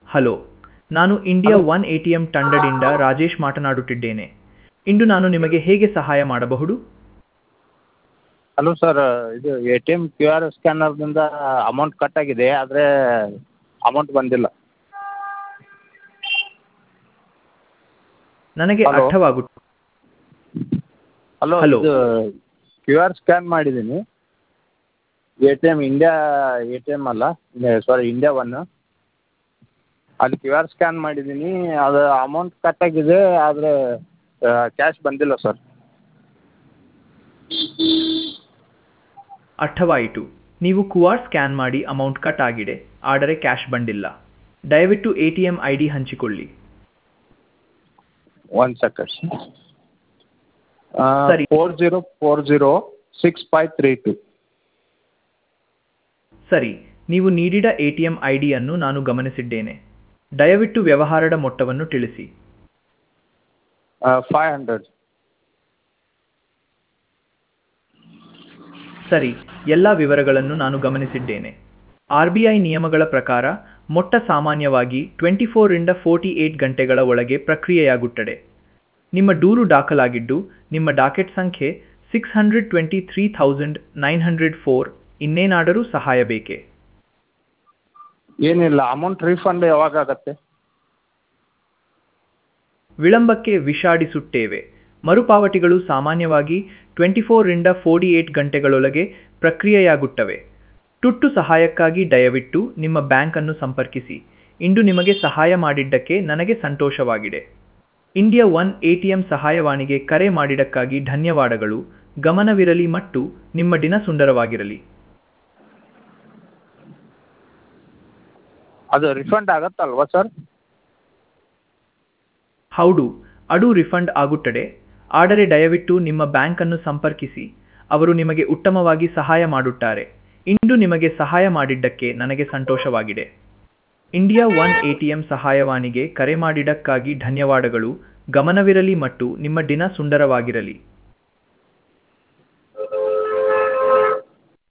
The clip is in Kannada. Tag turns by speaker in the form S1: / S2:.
S1: ಹಲೋ ನಾನು India one A T M ತಂಡದಿಂದ ರಾಜೇಶ್ ಮಾತನಾಡುತ್ತಿದ್ದೇನೆ ಇಂದು ನಾನು ನಿಮಗೆ ಹೇಗೆ ಸಹಾಯ ಮಾಡಬಹುದು
S2: ಹಲೋ ಸರ್ ಇದು A T M Q R ಸ್ಕ್ಯಾನರ್ನಿಂದ ಅಮೌಂಟ್ ಕಟ್ ಆಗಿದೆ ಆದರೆ ಅಮೌಂಟ್ ಬಂದಿಲ್ಲ
S1: ನನಗೆ
S2: Hello.
S1: ಅರ್ಥವಾಗುತ್ತ
S2: ಹಲೋ
S1: Hello.
S2: ಇದು ಕ್ಯೂ ಆರ್ ಸ್ಕ್ಯಾನ್ ಮಾಡಿದ್ದೀನಿ A T M India A T M ಅಲ್ಲ ಸಾರಿ ಇಂಡಿಯಾ ಒನ್ ಅಲ್ಲಿ ಕ್ಯೂ ಆರ್ ಸ್ಕ್ಯಾನ್ ಮಾಡಿದ್ದೀನಿ ಅದು ಅಮೌಂಟ್ ಕಟ್ ಆಗಿದೆ ಆದರೆ ಕ್ಯಾಶ್ ಬಂದಿಲ್ಲ ಸರ್
S1: ಅರ್ಥವಾಯಿತು ನೀವು ಕ್ಯೂ ಆರ್ ಸ್ಕ್ಯಾನ್ ಮಾಡಿ ಅಮೌಂಟ್ ಕಟ್ ಆಗಿದೆ ಆದರೆ ಕ್ಯಾಶ್ ಬಂದಿಲ್ಲ ದಯವಿಟ್ಟು A T M I D ಹಂಚಿಕೊಳ್ಳಿ
S2: ಒನ್ ಸೆಕೆಂಡ್
S1: ಸರಿ.
S2: Four zero four zero six five three two
S1: ಸರಿ ನೀವು ನೀಡಿದ ಎ ಟಿ ಎಂ ಐ ಡಿಯನ್ನು ನಾನು ಗಮನಿಸಿದ್ದೇನೆ ದಯವಿಟ್ಟು ವ್ಯವಹಾರದ ಮೊತ್ತವನ್ನು ತಿಳಿಸಿ
S2: ಫೈವ್ ಹಂಡ್ರೆಡ್
S1: ಸರಿ ಎಲ್ಲ ವಿವರಗಳನ್ನು ನಾನು ಗಮನಿಸಿದ್ದೇನೆ ಆರ್ ಬಿ ಐ ನಿಯಮಗಳ ಪ್ರಕಾರ ಮೊಟ್ಟ ಸಾಮಾನ್ಯವಾಗಿ ಟ್ವೆಂಟಿ ಫೋರಿಂದ ಫೋರ್ಟಿ ಏಟ್ ಗಂಟೆಗಳ ಒಳಗೆ ಪ್ರಕ್ರಿಯೆಯಾಗುತ್ತದೆ ನಿಮ್ಮ ದೂರು ದಾಖಲಾಗಿದ್ದು ನಿಮ್ಮ ಡಾಕೆಟ್ ಸಂಖ್ಯೆ six hundred twenty three thousand nine hundred four ಇನ್ನೇನಾದರೂ ಸಹಾಯ ಬೇಕೇ
S2: ಏನಿಲ್ಲ ಅಮೌಂಟ್ ರೀಫಂಡ್ ಯಾವಾಗ ಆಗತ್ತೆ
S1: ವಿಳಂಬಕ್ಕೆ ವಿಷಾಡಿಸುತ್ತೇವೆ ಮರುಪಾವತಿಗಳು ಸಾಮಾನ್ಯವಾಗಿ ಟ್ವೆಂಟಿ ಫೋರಿಂದ ಫೋರ್ಟಿ ಏಟ್ ಗಂಟೆಗಳೊಳಗೆ ಪ್ರಕ್ರಿಯೆಯಾಗುತ್ತವೆ ತುರ್ತು ಸಹಾಯಕ್ಕಾಗಿ ದಯವಿಟ್ಟು ನಿಮ್ಮ ಬ್ಯಾಂಕನ್ನು ಸಂಪರ್ಕಿಸಿ ಇಂದು ನಿಮಗೆ ಸಹಾಯ ಮಾಡಿದ್ದಕ್ಕೆ ನನಗೆ ಸಂತೋಷವಾಗಿದೆ India one A T M ಸಹಾಯವಾಣಿಗೆ ಕರೆ ಮಾಡಿದ್ದಕ್ಕಾಗಿ ಧನ್ಯವಾದಗಳು ಗಮನವಿರಲಿ ಮತ್ತು ನಿಮ್ಮ ದಿನ ಸುಂದರವಾಗಿರಲಿ
S2: ಅದು ರಿಫಂಡ್ ಆಗತ್ತಲ್ವಾ ಸರ್
S1: ಹೌದು ಅದು ರಿಫಂಡ್ ಆಗುತ್ತದೆ ಆದರೆ ದಯವಿಟ್ಟು ನಿಮ್ಮ ಬ್ಯಾಂಕನ್ನು ಸಂಪರ್ಕಿಸಿ ಅವರು ನಿಮಗೆ ಉತ್ತಮವಾಗಿ ಸಹಾಯ ಮಾಡುತ್ತಾರೆ ಇಂದು ನಿಮಗೆ ಸಹಾಯ ಮಾಡಿದ್ದಕ್ಕೆ ನನಗೆ ಸಂತೋಷವಾಗಿದೆ India one A T M ಸಹಾಯವಾಣಿಗೆ ಕರೆ ಮಾಡಿದ್ದಕ್ಕಾಗಿ ಧನ್ಯವಾದಗಳು ಗಮನವಿರಲಿ ಮತ್ತು ನಿಮ್ಮ ದಿನ ಸುಂದರವಾಗಿರಲಿ